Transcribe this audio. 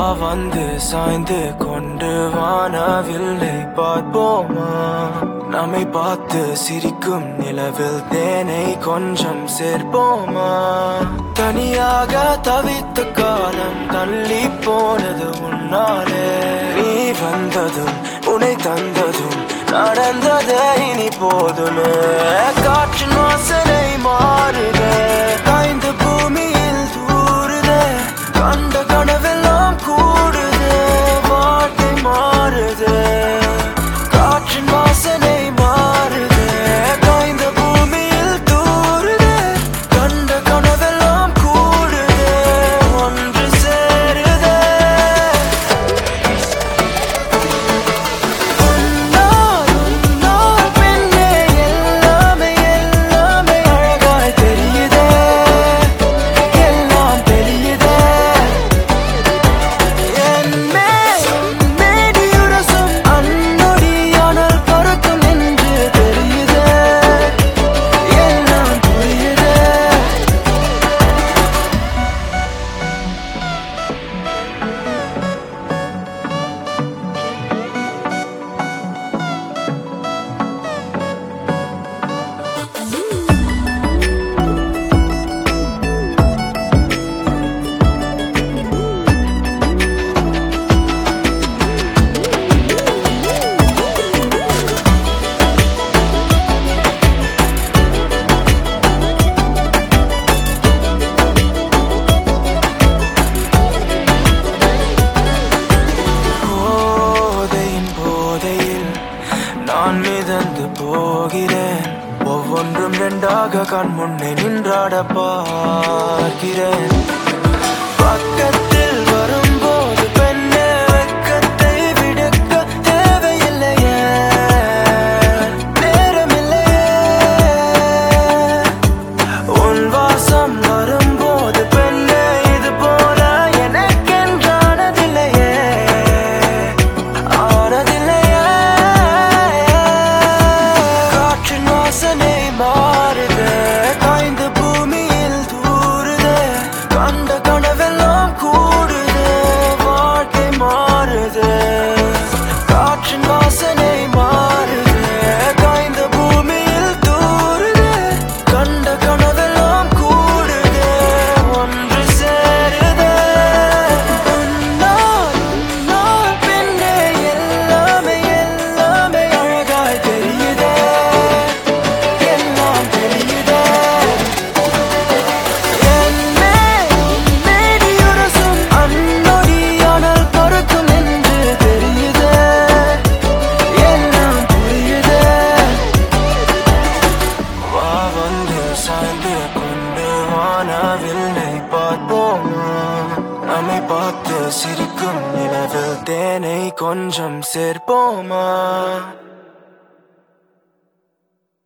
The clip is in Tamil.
வந்து சாய்ந்து கொண்டு வானவில்லை பார்ப்போமா நம்மை பார்த்து சிரிக்கும் நிலவில் தேனை கொஞ்சம் சேர்ப்போமா தனியாக தவித்த காலம் தள்ளி போனது உன்னாலே நீ வந்ததும் உனை தந்ததும் நடந்ததே இனி போதுமே காற்றின் வாசனை மாறுதே காய்ந்த பூமியில் தூறுதே கண்ட கனவெல்லாம் கூடுதே வாழ்க்கை மாறுதே காற்றின் வாசனை மாறுதே காய்ந்த பூமியில் தூறுதே கண்ட கனவெல்லாம் கூடுதே ஒன்று சேருதே உன்னால் உன்னால் பெண்ணே எல்லாமே எல்லாமே அழகாய் தெரியுதே எல்லாம் தெரியுதே என் மேல் உன் மேனியுரசும் அந்நொடியானால் பறக்கும் என்று தெரியுதே எல்லாம் புரியுதே போதையின் போதையில் நான் மிதந்து போகிறேன் ஒவ்வொன்றும் ரெண்டாக கண் முன்னே நின்றாட பார்க்கிறேன் பக்கத்தில் வரும்போது பெண்ணே வெட்கத்தை விடுக்க தேவையில்லையே நேரமில்லையே உன் வாசம் வரும்போது பெண்ணே இது போல எனக்கென்றானதில்லையே ஆனதில்லையே காற்றின் வாசனை மாறுதே காய்ந்த பூமியில் தூறுதே கண்ட கனவெல்லாம் கூடுதே வாழ்க்கை மாறுதே காற்றின் வாசனை மாறுதே காய்ந்த பூமியில் தூறுதே கண்ட கனவெல்லாம் கூடுதே ஒன்று சேருதே உன்னால் உன்னால் பெண்ணே எல்லாமே எல்லாமே அழகாய் தெரியுதே எல்லாம் தெரியுதே என் மேல் உன் மேனியுரசும் அந்நொடியானால் பறக்கும் என்று தெரியுதே எல்லாம் புரியுதே வா வந்து சாய்ந்து கொண்டு வானவில்லை பார்ப்போமா நம்மை பார்த்து சிரிக்கும் நிலவில் தேனை கொஞ்சம் சேர்ப்போமா